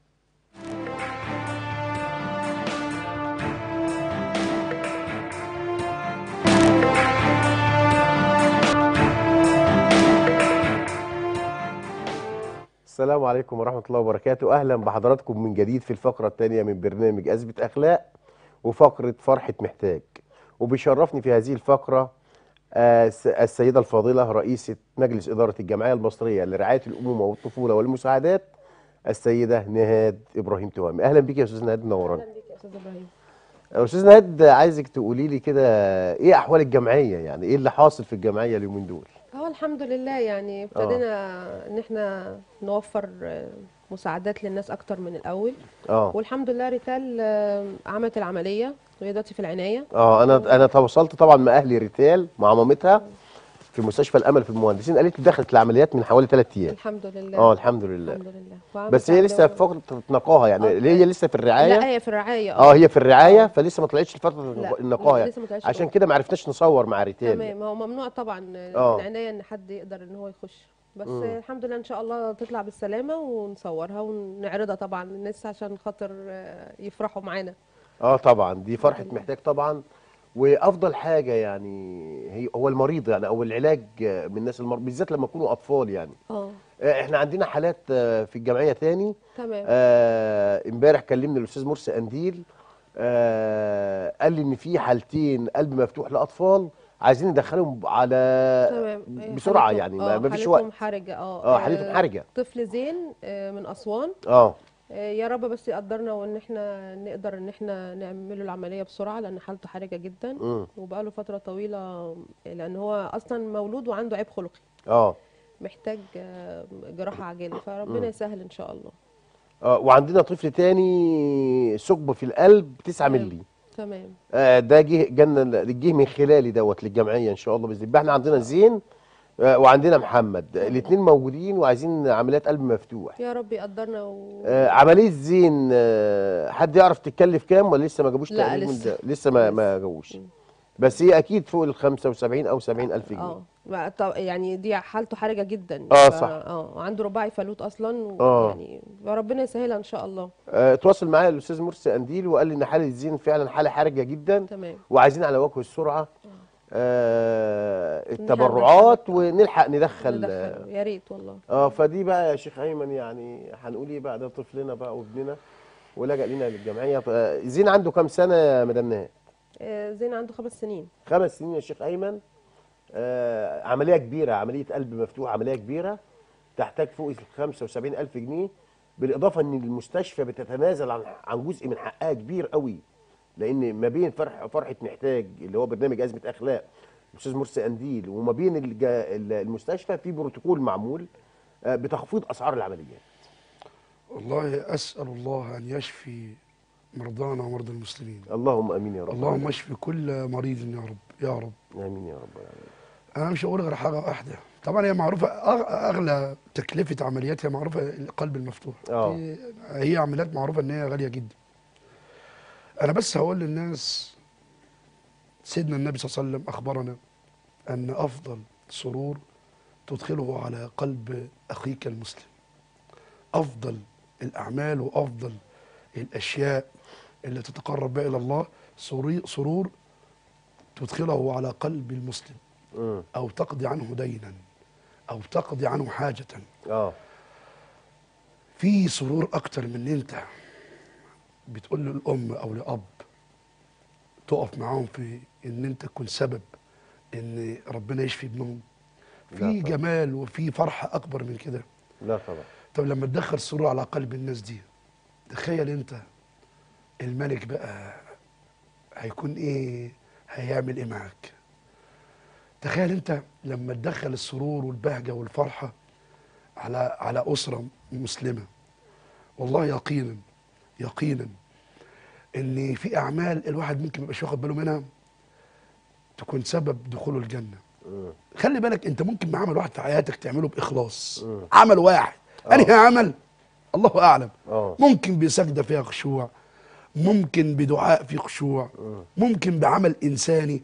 السلام عليكم ورحمة الله وبركاته أهلا بحضراتكم من جديد في الفقرة الثانية من برنامج أزمة أخلاق وفقرة فرحة محتاج وبيشرفني في هذه الفقرة آه، س- السيدة الفاضلة رئيسة مجلس إدارة الجمعية المصرية لرعاية الأمومة والطفولة والمساعدات السيدة نهاد إبراهيم توامي أهلا بك يا أستاذ نهاد منورانا اهلا بيك يا استاذ ابراهيم أستاذ نهاد عايزك تقولي لي كده إيه أحوال الجمعية يعني إيه اللي حاصل في الجمعية اليومين دول هو الحمد لله يعني ابتدينا ان احنا نوفر آه، مساعدات للناس اكتر من الاول اه والحمد لله ريتال آه، عملت العمليه وهي دلوقتي في العنايه اه انا انا تواصلت طبعا مع اهلي ريتال مع مامتها في مستشفى الامل في المهندسين قالت لي دخلت العمليات من حوالي ثلاث ايام الحمد لله اه الحمد لله الحمد لله بس هي وعملت لسه في عملية- فتره نقاهه يعني آه. هي لسه في الرعايه لا هي في الرعايه اه هي في الرعايه فلسه ما طلعتش لفتره لا، النقاهه يعني لسه ما طلعتش عشان النقاهة. كده ما عرفناش نصور مع ريتال تمام هو ممنوع طبعا آه، آه. في العنايه ان حد يقدر ان هو يخش بس مم. آه، الحمد لله ان شاء الله تطلع بالسلامه ونصورها ونعرضها طبعا للناس عشان خاطر آه، يفرحوا معانا اه طبعا دي فرحه لله. محتاج طبعا وافضل حاجه يعني هي هو المريض يعني او العلاج من الناس المرضى بالذات لما يكونوا اطفال يعني اه آه، احنا عندنا حالات آه، في الجمعيه تاني تمام آه، امبارح كلمني الاستاذ مرسي قنديل آه قال لي ان في حالتين قلب مفتوح لاطفال عايزين ندخلهم على تمام آه، بسرعه حالتهم- يعني ما آه، ما فيش حالتهم وقت حرجه اه اه حالتهم حرجه طفل زين آه، من اسوان اه آه، يا رب بس يقدرنا وان احنا نقدر ان احنا نعمل له العمليه بسرعه لان حالته حرجه جدا مم. وبقاله فتره طويله لان هو اصلا مولود وعنده عيب خلقي اه محتاج آه، جراحه عاجله فربنا يسهل ان شاء الله اه وعندنا طفل تاني ثقب في القلب 9 تمام. مللي تمام آه ده جه جالنا جه من خلالي دوت للجمعيه ان شاء الله باذن الله احنا عندنا زين آه وعندنا محمد الاثنين موجودين وعايزين عمليات قلب مفتوح يا رب يقدرنا و... آه عمليه زين آه حد يعرف تتكلف كام ولا لسه ما جابوش لا، تقريب من لسه. ده؟ لسه ما ما جابوش بس هي اكيد فوق ال 75 او 70 الف جنيه اه ما- طب يعني دي حالته حرجه جدا آه، ف- صح. اه وعنده رباعي فلوت اصلا آه. يعني ربنا يسهلها ان شاء الله آه، تواصل معايا الاستاذ مرسي قنديل وقال لي ان حاله الزين فعلا حاله حرجه جدا تمام وعايزين على وجه السرعه آه التبرعات ونلحق ندخل ندخله يا ريت والله اه فدي بقى يا شيخ ايمن يعني هنقول ايه بقى ده طفلنا بقى وابننا ولجأ لنا للجمعيه آه، زين عنده كام سنه يا مدام نهاد؟ آه، زين عنده خمس سنين خمس سنين يا شيخ ايمن آه عمليه كبيره عمليه قلب مفتوح عمليه كبيره تحتاج فوق ال 75 الف جنيه بالاضافه ان المستشفى بتتنازل عن عن جزء من حقها كبير قوي لان ما بين فرح فرحه محتاج اللي هو برنامج ازمه اخلاق الاستاذ مرسي قنديل وما بين الجا- ال- المستشفى في بروتوكول معمول آه، بتخفيض اسعار العمليات والله اسال الله ان يشفي مرضانا ومرضى المسلمين اللهم امين يا رب اللهم اشف كل مريض يا رب يا رب امين يا رب العالمين انا مش هقول غير حاجه واحده طبعا هي معروفه أغ- اغلى تكلفه عملياتها معروفه القلب المفتوح آه. دي- هي عمليات معروفه ان هي غاليه جدا انا بس هقول للناس سيدنا النبي صلى الله عليه وسلم اخبرنا ان افضل سرور تدخله على قلب اخيك المسلم افضل الاعمال وافضل الاشياء اللي تتقرب بها الى الله سري- سرور تدخله على قلب المسلم مم. او تقضي عنه دينا او تقضي عنه حاجه اه في سرور اكتر من ان انت بتقول للام او لاب تقف معاهم في ان انت تكون سبب ان ربنا يشفي ابنهم لا في طبعا. جمال وفي فرحه اكبر من كده لا طبعا طب لما تدخل سرور على قلب الناس دي تخيل انت الملك بقى هيكون ايه هيعمل ايه معاك تخيل انت لما تدخل السرور والبهجه والفرحه على على اسره مسلمه والله يقينا يقينا ان في اعمال الواحد ممكن ما يبقاش واخد باله منها تكون سبب دخوله الجنه مم. خلي بالك انت ممكن مع عمل واحد في حياتك تعمله باخلاص مم. عمل واحد انهي عمل الله اعلم اه ممكن بسجده فيها خشوع ممكن بدعاء فيه خشوع ممكن بعمل انساني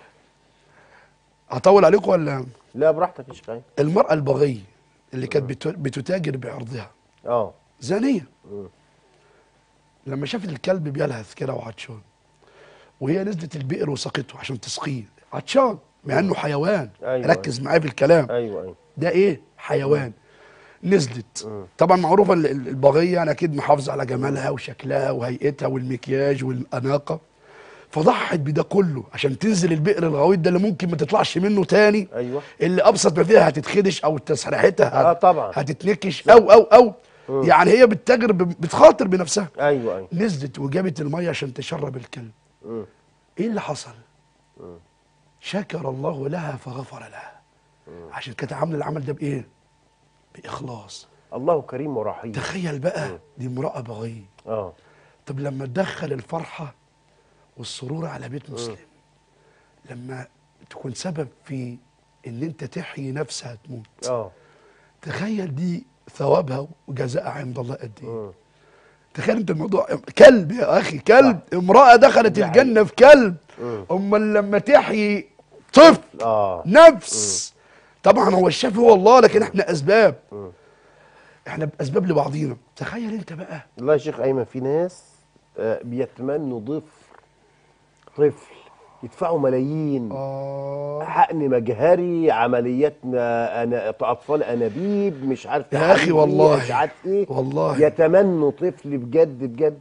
هطول عليكم ولا لا براحتك يا شيخ أيمن. المراه البغيه اللي كانت بت- بتتاجر بعرضها اه زانيه مم. لما شافت الكلب بيلهث كده وعطشان وهي نزلت البئر وسقته عشان تسقيه عطشان مع انه حيوان أيوة. ركز معايا في الكلام ايوه ايوه ده ايه حيوان نزلت طبعا معروفه ال- ال- البغيه انا اكيد محافظه على جمالها وشكلها وهيئتها والمكياج والاناقه فضحت بده كله عشان تنزل البئر الغويط ده اللي ممكن ما تطلعش منه تاني ايوه اللي ابسط ما فيها هتتخدش او تسريحتها اه طبعا هتتنكش او او او يعني هي بتتاجر ب- بتخاطر بنفسها ايوه ايوه نزلت وجابت الميه عشان تشرب الكلب مم. ايه اللي حصل شكر الله لها فغفر لها عشان كانت عامله العمل ده بايه باخلاص الله كريم ورحيم تخيل بقى دي امراه بغيه اه طب لما تدخل الفرحه والسرور على بيت مسلم لما تكون سبب في ان انت تحيي نفسها تموت اه تخيل دي ثوابها وجزاءها عند الله قد ايه مم. تخيل انت الموضوع كلب يا اخي كلب امراه دخلت دي الجنه في كلب مم. امال لما تحيي طفل اه نفس طبعا هو الشافي هو الله لكن احنا اسباب احنا اسباب لبعضينا تخيل انت بقى والله يا شيخ ايمن في ناس آه، بيتمنوا ضفر طفل يدفعوا ملايين اه حقن مجهري عمليات ما أنا اطفال انابيب مش عارف يا عارف أخي إيه، والله. مش عارف ايه والله يتمنوا طفل بجد بجد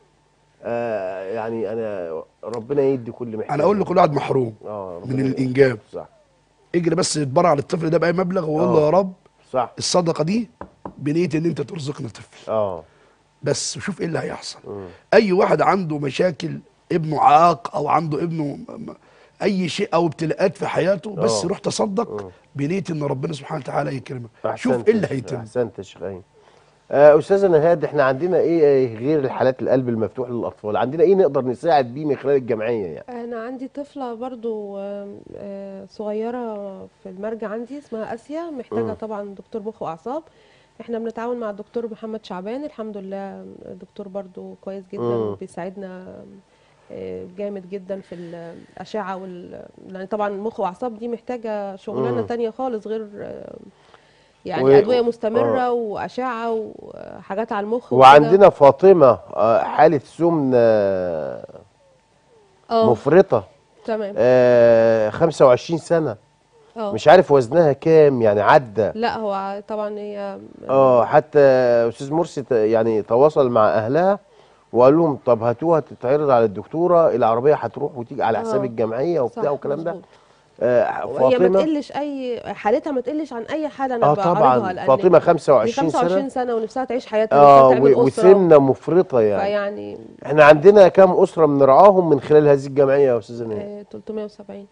آه يعني انا ربنا يدي كل محتاج انا اقول لكل واحد محروم اه من ربنا يدي. الانجاب صح اجري بس اتبرع للطفل ده باي مبلغ وقول له آه. يا رب صح الصدقه دي بنيه ان انت ترزقنا طفل اه بس وشوف ايه اللي هيحصل مم. اي واحد عنده مشاكل ابنه عاق او عنده ابنه م- م- اي شيء او ابتلاءات في حياته بس آه. روح تصدق مم. بنيه ان ربنا سبحانه وتعالى يكرمك أحسنت شوف ايه اللي يا شيخ- هيتم احسنت يا شيخ ايمن آه استاذنا هاد احنا عندنا ايه إيه غير الحالات القلب المفتوح للاطفال عندنا ايه نقدر نساعد بيه من خلال الجمعيه يعني انا عندي طفله برضو آم، آه، صغيره في المرجع عندي اسمها اسيا محتاجه مم. طبعا دكتور مخ واعصاب احنا بنتعاون مع الدكتور محمد شعبان الحمد لله الدكتور برضو كويس جدا مم. وبيساعدنا آه، جامد جدا في الاشعه وال يعني طبعا المخ واعصاب دي محتاجه شغلانه مم. تانية خالص غير آه، يعني و- ادويه مستمره آه. واشعه وحاجات على المخ وكده. وعندنا فاطمه آه حاله سمن آه اه مفرطه تمام آه 25 سنه اه مش عارف وزنها كام يعني عدى لا هو طبعا هي اه حتى استاذ مرسي ت- يعني تواصل مع اهلها وقال لهم طب هاتوها تتعرض على الدكتوره العربيه هتروح وتيجي على حساب آه. الجمعيه صح، وبتاع والكلام ده مظبوط. آه وهي ما فاطمه تقلش اي حالتها ما تقلش عن اي حاله انا اه بعرضها طبعا لان فاطمه دي 25 25 سنه سنه ونفسها تعيش حياتها اه ونفسها تعمل و- اسره وسمنه مفرطه يعني فيعني احنا عندنا كام اسره بنرعاهم من خلال هذه الجمعيه يا استاذ نهاد آه، 370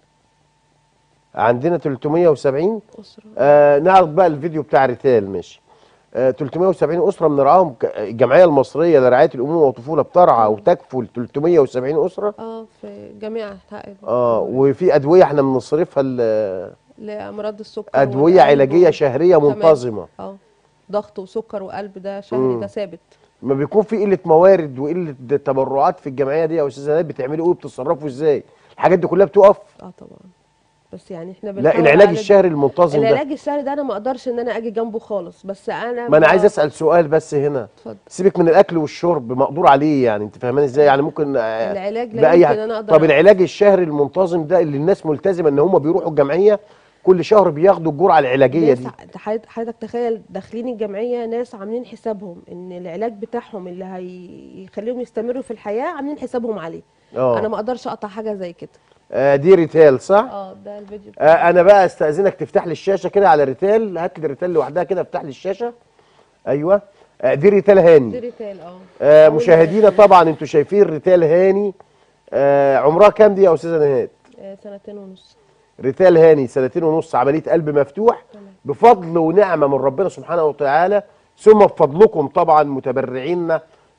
عندنا 370 اسره آه نعرض بقى الفيديو بتاع ريتال ماشي آه 370 اسره بنرعاهم ك- الجمعيه المصريه لرعايه الامومه والطفوله بترعى وتكفل 370 اسره اه في جميع اه وفي ادويه احنا بنصرفها ل- لامراض السكر ادويه والقلب علاجيه و- شهريه تمام. منتظمه اه ضغط وسكر وقلب ده شهري مم. ده ثابت ما بيكون في قله موارد وقله تبرعات في الجمعيه دي يا استاذ هناد بتعملوا ايه وبتصرفوا ازاي الحاجات دي كلها بتقف اه طبعا بس يعني احنا لا بنحاول العلاج نعالج- الشهري المنتظم ده العلاج الشهري ده انا ما اقدرش ان انا اجي جنبه خالص بس انا ما انا ب- عايز اسال سؤال بس هنا اتفضل سيبك من الاكل والشرب مقدور عليه يعني انت فاهمان ازاي يعني ممكن آه، العلاج لا بأي يمكن حاجة. انا اقدر طب العلاج الشهري المنتظم ده اللي الناس ملتزمه ان هم بيروحوا الجمعيه كل شهر بياخدوا الجرعه العلاجيه ناس دي ع- حضرتك حضرتك تخيل داخلين الجمعيه ناس عاملين حسابهم ان العلاج بتاعهم اللي هيخليهم يستمروا في الحياه عاملين حسابهم عليه اه انا ما اقدرش اقطع حاجه زي كده آه، دي ريتال صح اه ده الفيديو آه انا بقى استاذنك تفتح لي الشاشه كده على ريتال هات لي ريتال لوحدها كده افتح لي الشاشه ايوه آه دي ريتال دي هاني ريتال اه آه أول مشاهدينا ما- طبعا انتوا شايفين ريتال هاني آه عمرها كام دي يا استاذه نهاد آه، سنتين ونص ريتال هاني سنتين ونص عمليه قلب مفتوح تمام. بفضل ونعمه من ربنا سبحانه وتعالى ثم بفضلكم طبعا متبرعينا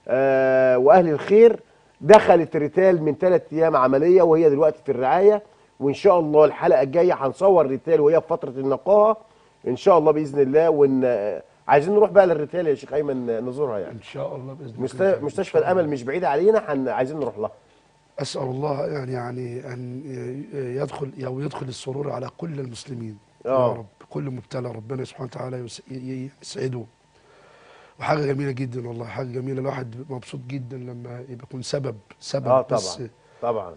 آه واهل الخير دخلت ريتال من ثلاث ايام عمليه وهي دلوقتي في الرعايه وان شاء الله الحلقه الجايه هنصور ريتال وهي في فتره النقاهه ان شاء الله باذن الله ون آه، عايزين نروح بقى للريتال يا شيخ ايمن آه، نزورها يعني ان شاء الله باذن الله مست- مستشفى الامل مش بعيد علينا حن... عايزين نروح لها اسال الله يعني يعني ان يدخل او يدخل السرور على كل المسلمين آه. يا رب كل مبتلى ربنا سبحانه وتعالى يس- ي- ي- يسعده وحاجه جميله جدا والله حاجه جميله الواحد بيبقى مبسوط جدا لما يبقى يكون سبب سبب اه بس طبعا طبعا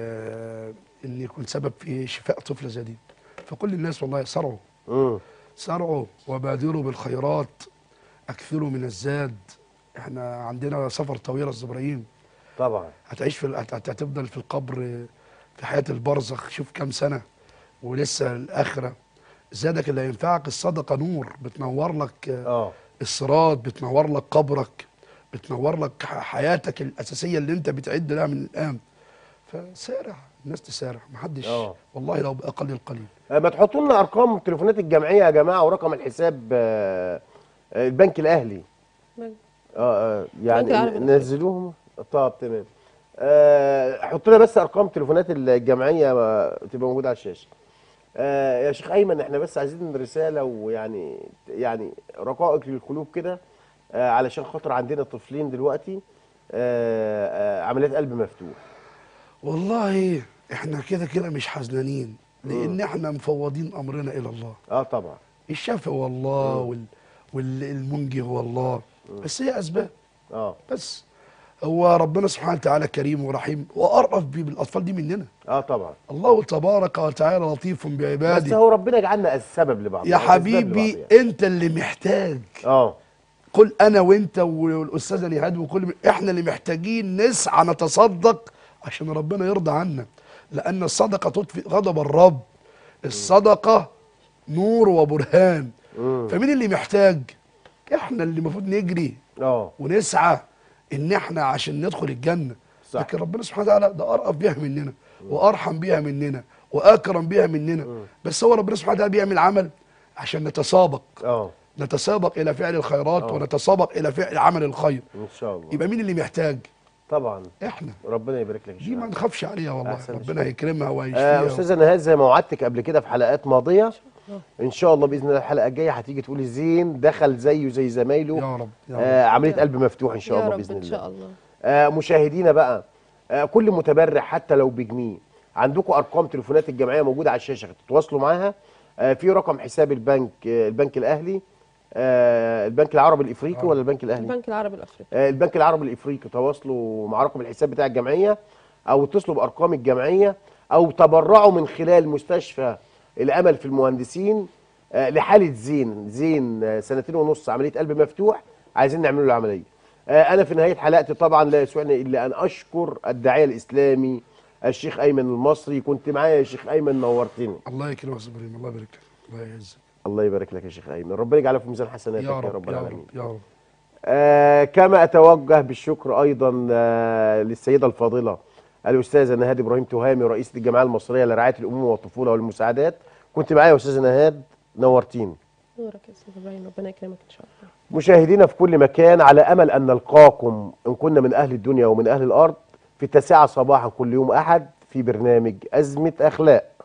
آه ان يكون سبب في شفاء طفله زي دي فكل الناس والله سرعوا امم سارعوا وبادروا بالخيرات اكثروا من الزاد احنا عندنا سفر طويل يا أستاذ ابراهيم طبعا هتعيش في ال- هت- هت- هتفضل في القبر في حياه البرزخ شوف كام سنه ولسه الاخره زادك اللي ينفعك الصدقه نور بتنور لك آه، اه الصراط بتنور لك قبرك بتنور لك ح- حياتك الاساسيه اللي انت بتعد لها من الان فسارع الناس تسارع محدش آه. والله لو باقل القليل آه، ما تحطوا لنا ارقام تليفونات الجمعيه يا جماعه ورقم الحساب آه، آه، البنك الاهلي اه آه، يعني البنك العربي الأفريقي. نزلوهم طب تمام آه، حط لنا بس ارقام تليفونات الجمعيه آه، تبقى موجوده على الشاشه آه، يا شيخ ايمن احنا بس عايزين رساله ويعني يعني رقائق للقلوب كده آه، علشان خاطر عندنا طفلين دلوقتي آه، آه، عمليات قلب مفتوح والله احنا كده كده مش حزنانين لان احنا مفوضين امرنا الى الله اه طبعا الشافي هو الله وال والمنجي هو الله بس هي اسباب اه بس هو ربنا سبحانه وتعالى كريم ورحيم وارأف بيه بالاطفال دي مننا اه طبعا الله تبارك وتعالى لطيف بس بعباده هو ربنا جعلنا السبب لبعض يا الأسباب حبيبي لبعض يعني. انت اللي محتاج اه قل انا وانت والاستاذه نهاد وكل احنا اللي محتاجين نسعى نتصدق عشان ربنا يرضى عنا لان الصدقه تطفئ غضب الرب الصدقه نور وبرهان مم. فمين اللي محتاج احنا اللي المفروض نجري اه ونسعى ان احنا عشان ندخل الجنه صح. لكن ربنا سبحانه وتعالى ده ارأف بيها مننا وارحم بيها مننا واكرم بيها مننا بس هو ربنا سبحانه وتعالى بيعمل عمل عشان نتسابق اه نتسابق الى فعل الخيرات آه. ونتسابق الى فعل عمل الخير ان شاء الله يبقى مين اللي محتاج طبعا احنا ربنا يبارك لك يا دي شيخ ما نخافش عليها والله أحسن ربنا هيكرمها آه وهيشفيها استاذه نهاد زي ما وعدتك قبل كده في حلقات ماضيه ان شاء الله باذن الله الحلقه الجايه هتيجي تقولي زين دخل زيه زي زمايله يا رب يا رب آه عمليه قلب مفتوح ان شاء يا الله رب باذن ان الله شاء الله آه مشاهدينا بقى آه كل متبرع حتى لو بجنيه عندكم ارقام تليفونات الجمعيه موجوده على الشاشه تتواصلوا معاها آه في رقم حساب البنك آه البنك الاهلي آه البنك العربي الافريقي ولا البنك الاهلي البنك العربي الافريقي آه، البنك العربي الافريقي تواصلوا مع رقم الحساب بتاع الجمعيه او اتصلوا بارقام الجمعيه او تبرعوا من خلال مستشفى الامل في المهندسين آه، لحاله زين زين آه، سنتين ونص عمليه قلب مفتوح عايزين نعمل له العمليه آه، انا في نهايه حلقتي طبعا لا يسعني الا ان اشكر الداعيه الاسلامي الشيخ ايمن المصري كنت معايا يا شيخ ايمن نورتني الله يكرمك يا أستاذ ابراهيم الله يبارك لك الله يعزك الله يبارك لك يا شيخ ايمن ربنا يجعله في ميزان حسناتك يا يا رب رب يا العالمين رب يا رب آه كما اتوجه بالشكر ايضا آه للسيده الفاضله الاستاذه نهاد ابراهيم تهامي رئيسه الجمعيه المصريه لرعايه الامومه والطفوله والمساعدات كنت معايا يا استاذه نهاد نورتيني نورك يا استاذ ابراهيم ربنا يكرمك ان شاء الله مشاهدينا في كل مكان على امل ان نلقاكم ان كنا من اهل الدنيا ومن اهل الارض في التاسعه صباحا كل يوم احد في برنامج ازمه اخلاق